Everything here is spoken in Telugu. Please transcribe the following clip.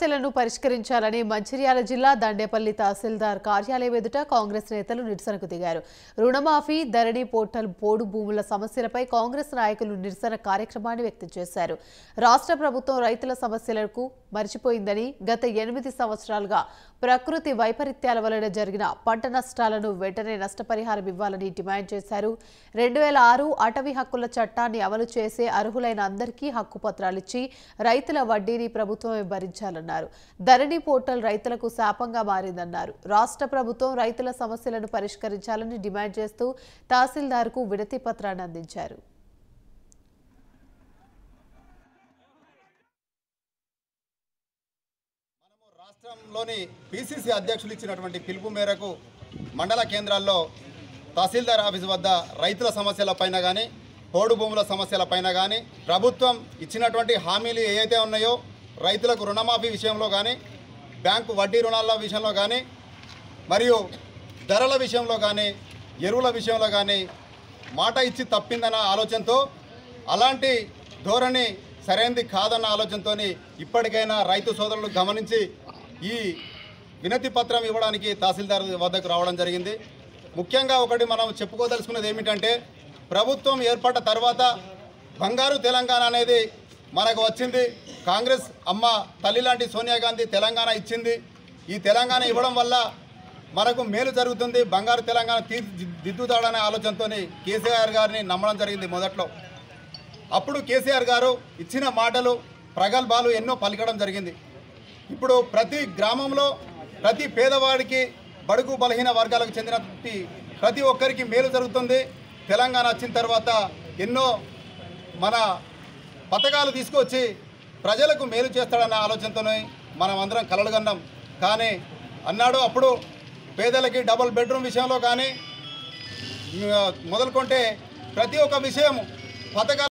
సమస్యలను పరిష్కరించాలని మంచిర్యాల జిల్లా దండేపల్లి తహసీల్దార్ కార్యాలయం ఎదుట కాంగ్రెస్ నేతలు నిరసనకు దిగారు రుణమాఫీ ధరణి పోర్టల్ పోడు భూముల సమస్యలపై కాంగ్రెస్ నాయకులు నిరసన కార్యక్రమాన్ని వ్యక్తం చేశారు రాష్ట్ర ప్రభుత్వం రైతుల సమస్యలకు మర్చిపోయిందని గత ఎనిమిది సంవత్సరాలుగా ప్రకృతి వైపరీత్యాల వలన జరిగిన పంట నష్టాలను వెంటనే నష్టపరిహారం ఇవ్వాలని డిమాండ్ చేశారు రెండు వేల ఆరు అటవీ హక్కుల చట్టాన్ని అమలు చేసే అర్హులైన అందరికీ హక్కు పత్రాలిచ్చి రైతుల వడ్డీని ప్రభుత్వమే భరించాలన్నారు ధరణి పోర్టల్ రైతులకు శాపంగా మారిందన్నారు రాష్ట్ర ప్రభుత్వం రైతుల సమస్యలను పరిష్కరించాలని డిమాండ్ చేస్తూ తహసీల్దార్కు వినతి పత్రాన్ని అందించారు రాష్ట్రంలోని పిసిసి అధ్యక్షులు ఇచ్చినటువంటి పిలుపు మేరకు మండల కేంద్రాల్లో తహసీల్దార్ ఆఫీస్ వద్ద రైతుల సమస్యలపైన కానీ పోడు భూముల సమస్యలపైన కానీ ప్రభుత్వం ఇచ్చినటువంటి హామీలు ఏవైతే ఉన్నాయో రైతులకు రుణమాఫీ విషయంలో కానీ బ్యాంకు వడ్డీ రుణాల విషయంలో కానీ మరియు ధరల విషయంలో కానీ ఎరువుల విషయంలో కానీ మాట ఇచ్చి తప్పిందన్న ఆలోచనతో అలాంటి ధోరణి సరైనది కాదన్న ఆలోచనతో ఇప్పటికైనా రైతు సోదరులు గమనించి ఈ వినతి పత్రం ఇవ్వడానికి తహసీల్దార్ వద్దకు రావడం జరిగింది ముఖ్యంగా ఒకటి మనం చెప్పుకోదలుచుకున్నది ఏమిటంటే ప్రభుత్వం ఏర్పడ్డ తర్వాత బంగారు తెలంగాణ అనేది మనకు వచ్చింది కాంగ్రెస్ అమ్మ తల్లి లాంటి సోనియా గాంధీ తెలంగాణ ఇచ్చింది ఈ తెలంగాణ ఇవ్వడం వల్ల మనకు మేలు జరుగుతుంది బంగారు తెలంగాణ తీర్చిదిద్దుతాడనే ఆలోచనతో కేసీఆర్ గారిని నమ్మడం జరిగింది మొదట్లో అప్పుడు కేసీఆర్ గారు ఇచ్చిన మాటలు ప్రగల్భాలు ఎన్నో పలికడం జరిగింది ఇప్పుడు ప్రతి గ్రామంలో ప్రతి పేదవాడికి బడుగు బలహీన వర్గాలకు చెందినటువంటి ప్రతి ఒక్కరికి మేలు జరుగుతుంది తెలంగాణ వచ్చిన తర్వాత ఎన్నో మన పథకాలు తీసుకొచ్చి ప్రజలకు మేలు చేస్తాడన్న ఆలోచనతోనే మనం అందరం కలలుగన్నాం కానీ అన్నాడు అప్పుడు పేదలకి డబుల్ బెడ్రూమ్ విషయంలో కానీ మొదలుకొంటే ప్రతి ఒక్క విషయం పథకాలు